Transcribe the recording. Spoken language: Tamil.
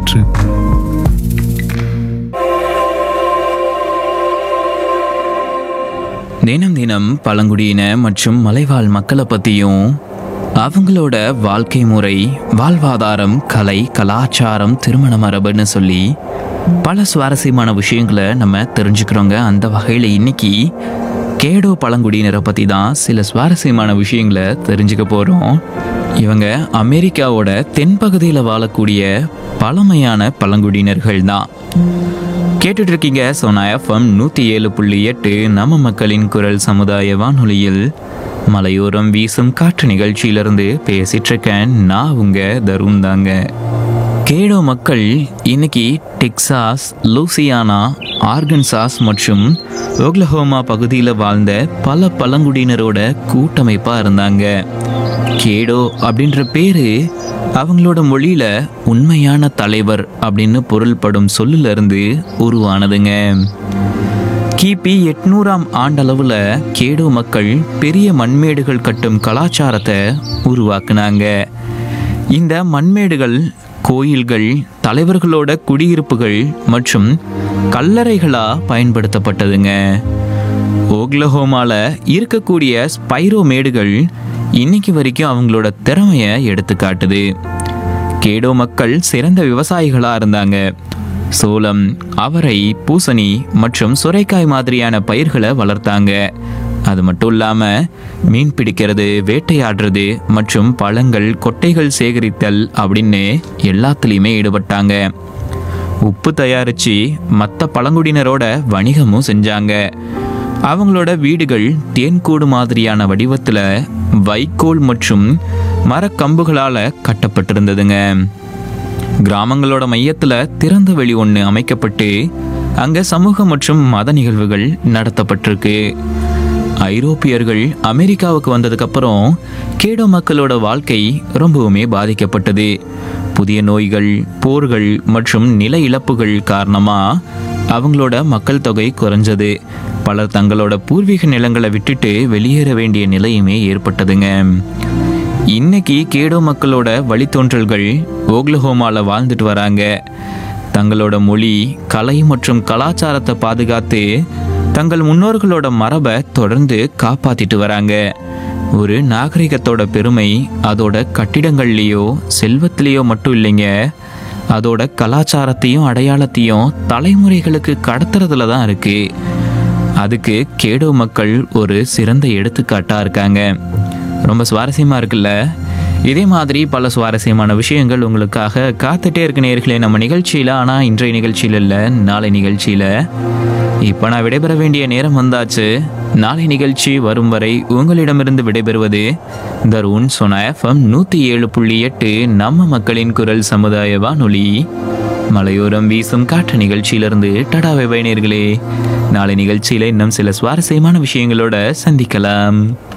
காற்று தினம் தினம் பழங்குடியின மற்றும் மலைவாழ் மக்களை பற்றியும் அவங்களோட வாழ்க்கை முறை வாழ்வாதாரம் கலை கலாச்சாரம் திருமண மரபுன்னு சொல்லி பல சுவாரஸ்யமான விஷயங்களை நம்ம தெரிஞ்சுக்கிறோங்க அந்த வகையில் இன்னைக்கு கேடோ பழங்குடியினரை பற்றி தான் சில சுவாரஸ்யமான விஷயங்களை தெரிஞ்சுக்க போகிறோம் இவங்க அமெரிக்காவோட தென்பகுதியில் வாழக்கூடிய பழமையான பழங்குடியினர்கள் தான் கேட்டுட்டு இருக்கீங்க சோனா எஃப்எம் நூற்றி ஏழு புள்ளி எட்டு நம்ம மக்களின் குரல் சமுதாய வானொலியில் மலையோரம் வீசும் காற்று நிகழ்ச்சியிலிருந்து பேசிட்டு இருக்கேன் நான் உங்க தருண் தாங்க கேடோ மக்கள் இன்னைக்கு டெக்சாஸ் லூசியானா ஆர்கன்சாஸ் மற்றும் ஓக்லஹோமா பகுதியில் வாழ்ந்த பல பழங்குடியினரோட கூட்டமைப்பாக இருந்தாங்க கேடோ அப்படின்ற பேரு அவங்களோட மொழியில உண்மையான தலைவர் அப்படின்னு பொருள்படும் சொல்லுல இருந்து உருவானதுங்க கிபி எட்நூறாம் ஆண்டளவுல கேடோ மக்கள் பெரிய மண்மேடுகள் கட்டும் கலாச்சாரத்தை உருவாக்குனாங்க இந்த மண்மேடுகள் கோயில்கள் தலைவர்களோட குடியிருப்புகள் மற்றும் கல்லறைகளா பயன்படுத்தப்பட்டதுங்க ஓக்லஹோமால இருக்கக்கூடிய ஸ்பைரோ மேடுகள் இன்னைக்கு வரைக்கும் அவங்களோட திறமையை எடுத்து காட்டுது கேடோ மக்கள் சிறந்த விவசாயிகளா இருந்தாங்க சோளம் அவரை பூசணி மற்றும் சுரைக்காய் மாதிரியான பயிர்களை வளர்த்தாங்க அது மட்டும் இல்லாம மீன் பிடிக்கிறது வேட்டையாடுறது மற்றும் பழங்கள் கொட்டைகள் சேகரித்தல் அப்படின்னு எல்லாத்துலேயுமே ஈடுபட்டாங்க உப்பு தயாரிச்சு மற்ற பழங்குடியினரோட வணிகமும் செஞ்சாங்க அவங்களோட வீடுகள் தேன்கூடு மாதிரியான வடிவத்தில் வைக்கோல் மற்றும் மரக்கம்புகளால் கட்டப்பட்டிருந்ததுங்க கிராமங்களோட மையத்தில் திறந்த வெளி ஒன்று அமைக்கப்பட்டு அங்கே சமூக மற்றும் மத நிகழ்வுகள் நடத்தப்பட்டிருக்கு ஐரோப்பியர்கள் அமெரிக்காவுக்கு வந்ததுக்கப்புறம் கேடோ மக்களோட வாழ்க்கை ரொம்பவுமே பாதிக்கப்பட்டது புதிய நோய்கள் போர்கள் மற்றும் நில இழப்புகள் காரணமாக அவங்களோட மக்கள் தொகை குறைஞ்சது பலர் தங்களோட பூர்வீக நிலங்களை விட்டுட்டு வெளியேற வேண்டிய நிலையுமே ஏற்பட்டதுங்க இன்னைக்கு கேடோ மக்களோட வழித்தோன்றல்கள் ஓக்லஹோமால வாழ்ந்துட்டு வராங்க தங்களோட மொழி கலை மற்றும் கலாச்சாரத்தை பாதுகாத்து தங்கள் முன்னோர்களோட மரபை தொடர்ந்து காப்பாத்திட்டு வராங்க ஒரு நாகரிகத்தோட பெருமை அதோட கட்டிடங்கள்லேயோ செல்வத்திலேயோ மட்டும் இல்லைங்க அதோட கலாச்சாரத்தையும் அடையாளத்தையும் தலைமுறைகளுக்கு கடத்துறதுல தான் இருக்கு அதுக்கு கேடோ மக்கள் ஒரு சிறந்த எடுத்துக்காட்டா இருக்காங்க ரொம்ப சுவாரஸ்யமா இருக்குல்ல இதே மாதிரி பல சுவாரஸ்யமான விஷயங்கள் உங்களுக்காக காத்துட்டே இருக்க நேர்களே நம்ம நிகழ்ச்சியில் ஆனால் இன்றைய நிகழ்ச்சியில் இல்லை நாளை நிகழ்ச்சியில் இப்போ நான் விடைபெற வேண்டிய நேரம் வந்தாச்சு நாளை நிகழ்ச்சி வரும் வரை உங்களிடமிருந்து விடைபெறுவது தருண் சொன எஃப்எம் நூற்றி ஏழு புள்ளி எட்டு நம்ம மக்களின் குரல் சமுதாய வானொலி மலையோரம் வீசும் காற்று நிகழ்ச்சியிலிருந்து டடாவை பயணியர்களே நாளை நிகழ்ச்சியில் இன்னும் சில சுவாரஸ்யமான விஷயங்களோட சந்திக்கலாம்